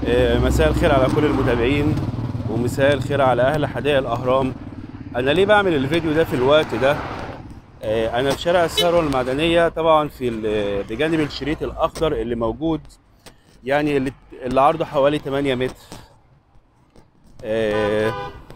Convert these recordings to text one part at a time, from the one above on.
آه، مساء الخير على كل المتابعين ومساء الخير على اهل حدائق الاهرام انا ليه بعمل الفيديو ده في الوقت ده آه، انا في شارع الثروه المعدنيه طبعا في ال- بجانب الشريط الاخضر اللي موجود يعني اللي اللي عرضه حوالي 8 متر آه،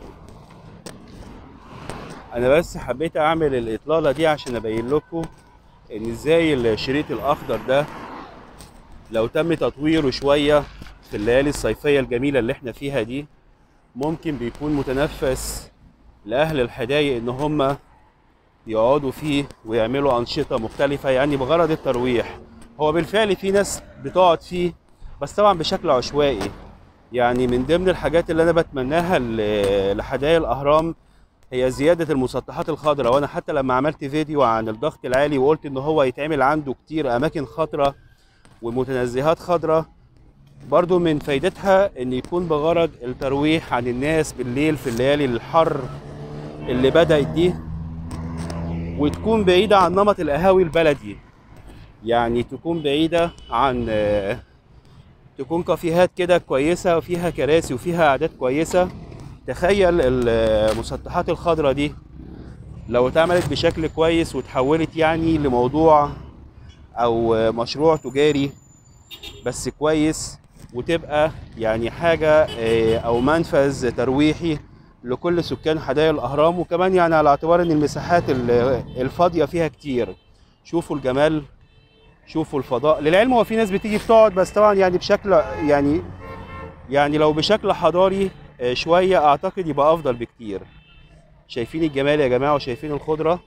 انا بس حبيت اعمل الاطلاله دي عشان ابين لكم ان ازاي الشريط الاخضر ده لو تم تطويره شويه في الليالي الصيفيه الجميله اللي احنا فيها دي ممكن بيكون متنفس لاهل الحدايق ان هم يقعدوا فيه ويعملوا انشطه مختلفه يعني بغرض الترويح هو بالفعل في ناس بتقعد فيه بس طبعا بشكل عشوائي يعني من ضمن الحاجات اللي انا بتمناها ل- لحدائق الاهرام هي زياده المسطحات الخضراء وانا حتى لما عملت فيديو عن الضغط العالي وقلت ان هو يتعمل عنده كتير اماكن خضراء ومتنزهات خضراء برضو من فايدتها ان يكون بغرض الترويح عن الناس بالليل في الليالي الحر اللي بدأت دي وتكون بعيدة عن نمط القهاوي البلدي يعني تكون بعيدة عن آه، تكون كافيهات كده كويسة وفيها كراسي وفيها قعدات كويسة تخيل المسطحات الخضراء دي لو اتعملت بشكل كويس وتحولت يعني لموضوع او مشروع تجاري بس كويس وتبقى يعني حاجة آه، أو منفذ ترويحي لكل سكان حدائق الأهرام وكمان يعني على اعتبار إن المساحات ال- الفاضية فيها كتير شوفوا الجمال شوفوا الفضاء للعلم هو في ناس بتيجي بتقعد بس طبعا يعني بشكل يعني يعني لو بشكل حضاري آه، شوية أعتقد يبقى أفضل بكتير شايفين الجمال يا جماعة وشايفين الخضرة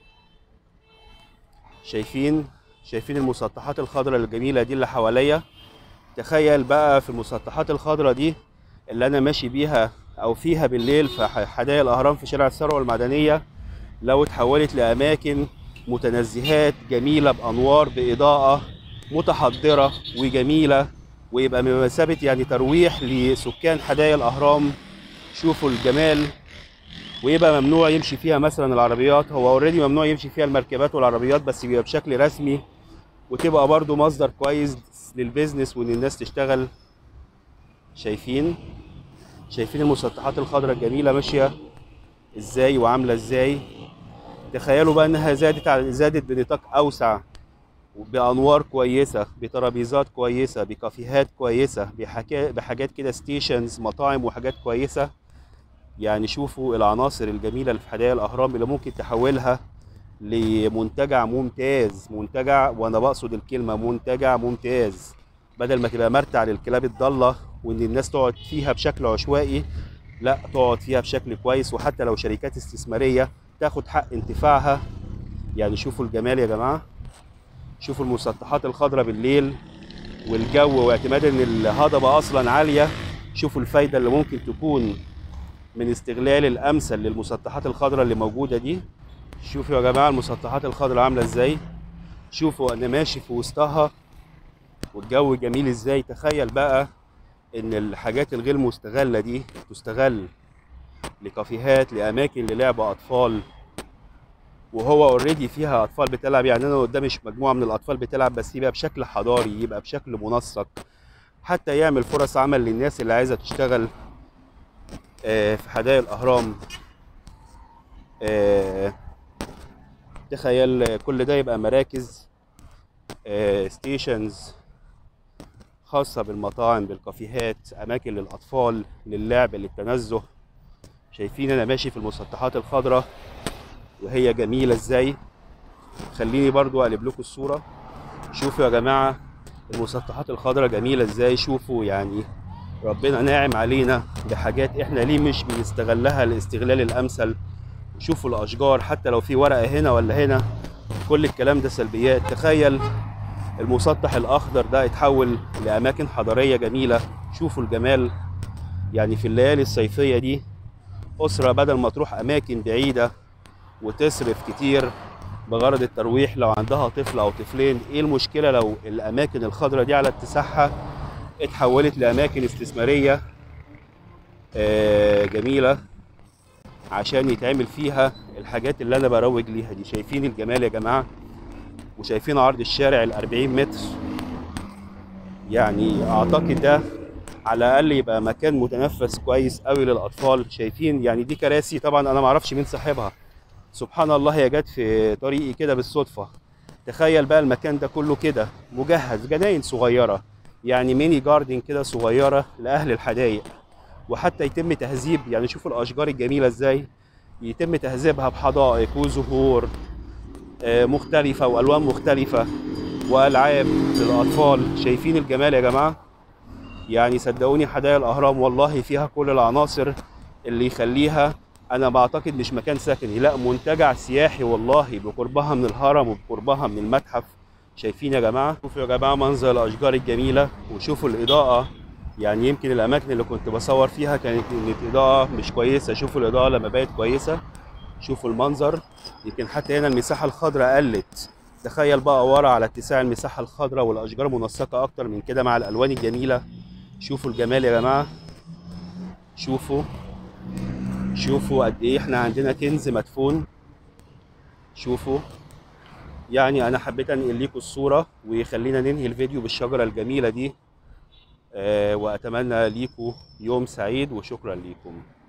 شايفين شايفين المسطحات الخضراء الجميلة دي اللي حواليا تخيل بقى في المسطحات الخضراء دي اللي انا ماشي بيها او فيها بالليل في ح- حدائق الاهرام في شارع الثروه المعدنيه لو اتحولت لاماكن متنزهات جميله بانوار باضاءه متحضره وجميله ويبقى بمثابه يعني ترويح لسكان حدائق الاهرام شوفوا الجمال ويبقى ممنوع يمشي فيها مثلا العربيات هو اوريدي ممنوع يمشي فيها المركبات والعربيات بس بيبقى بشكل رسمي وتبقى برضو مصدر كويس للبيزنس وان الناس تشتغل شايفين شايفين المسطحات الخضراء الجميله ماشيه ازاي وعامله ازاي تخيلوا بقى انها زادت على زادت بنطاق اوسع بانوار كويسه بترابيزات كويسه بكافيهات كويسه بحكا... بحاجات كده ستيشنز مطاعم وحاجات كويسه يعني شوفوا العناصر الجميله اللي في حدائق الاهرام اللي ممكن تحولها لمنتجع ممتاز منتجع وانا بقصد الكلمه منتجع ممتاز بدل ما تبقى مرتع للكلاب الضاله وان الناس تقعد فيها بشكل عشوائي لا تقعد فيها بشكل كويس وحتى لو شركات استثماريه تاخد حق انتفاعها يعني شوفوا الجمال يا جماعه شوفوا المسطحات الخضراء بالليل والجو واعتماد ان الهضبه اصلا عاليه شوفوا الفايده اللي ممكن تكون من استغلال الامثل للمسطحات الخضراء اللي موجوده دي شوفوا يا جماعه المسطحات الخضراء عامله ازاي شوفوا انا ماشي في وسطها والجو جميل ازاي تخيل بقى ان الحاجات الغير مستغله دي تستغل لكافيهات لاماكن للعب اطفال وهو اوريدي فيها اطفال بتلعب يعني انا قدامي ش- مجموعه من الاطفال بتلعب بس يبقى بشكل حضاري يبقى بشكل منسق حتى يعمل فرص عمل للناس اللي عايزه تشتغل آه، في حدائق الاهرام آه، تخيل كل ده يبقى مراكز ستيشنز خاصة بالمطاعم بالكافيهات أماكن للأطفال للعب للتنزه شايفين أنا ماشي في المسطحات الخضراء وهي جميلة إزاي خليني برضو أقلب لكم الصورة شوفوا يا جماعة المسطحات الخضراء جميلة إزاي شوفوا يعني ربنا ناعم علينا بحاجات إحنا ليه مش بنستغلها الاستغلال الأمثل شوفوا الاشجار حتى لو في ورقه هنا ولا هنا كل الكلام ده سلبيات تخيل المسطح الاخضر ده يتحول لاماكن حضاريه جميله شوفوا الجمال يعني في الليالي الصيفيه دي اسره بدل ما تروح اماكن بعيده وتصرف كتير بغرض الترويح لو عندها طفل او طفلين ايه المشكله لو الاماكن الخضراء دي على اتساعها اتحولت لاماكن استثماريه آه، جميله عشان يتعمل فيها الحاجات اللي انا بروج ليها دي شايفين الجمال يا جماعه وشايفين عرض الشارع ال 40 متر يعني اعتقد ده على الاقل يبقى مكان متنفس كويس قوي للاطفال شايفين يعني دي كراسي طبعا انا ما اعرفش مين صاحبها سبحان الله هي جت في طريقي كده بالصدفه تخيل بقى المكان ده كله كده مجهز جناين صغيره يعني ميني جاردن كده صغيره لاهل الحدائق وحتى يتم تهذيب يعني شوفوا الاشجار الجميله ازاي يتم تهذيبها بحدائق وزهور آه، مختلفه والوان مختلفه والعاب للاطفال شايفين الجمال يا جماعه يعني صدقوني حدائق الاهرام والله فيها كل العناصر اللي يخليها انا بعتقد مش مكان سكني لا منتجع سياحي والله بقربها من الهرم وبقربها من المتحف شايفين يا جماعه شوفوا يا جماعه منظر الاشجار الجميله وشوفوا الاضاءه يعني يمكن الاماكن اللي كنت بصور فيها كانت كانت اضاءه مش كويسه شوفوا الاضاءه لما بقت كويسه شوفوا المنظر يمكن حتى هنا المساحه الخضراء قلت تخيل بقى ورا على اتساع المساحه الخضراء والاشجار منسقه اكتر من كده مع الالوان الجميله شوفوا الجمال يا جماعه شوفوا شوفوا قد ايه احنا عندنا كنز مدفون شوفوا يعني انا حبيت انقل لكم الصوره وخلينا ننهي الفيديو بالشجره الجميله دي آه واتمنى ليكم يوم سعيد وشكرا ليكم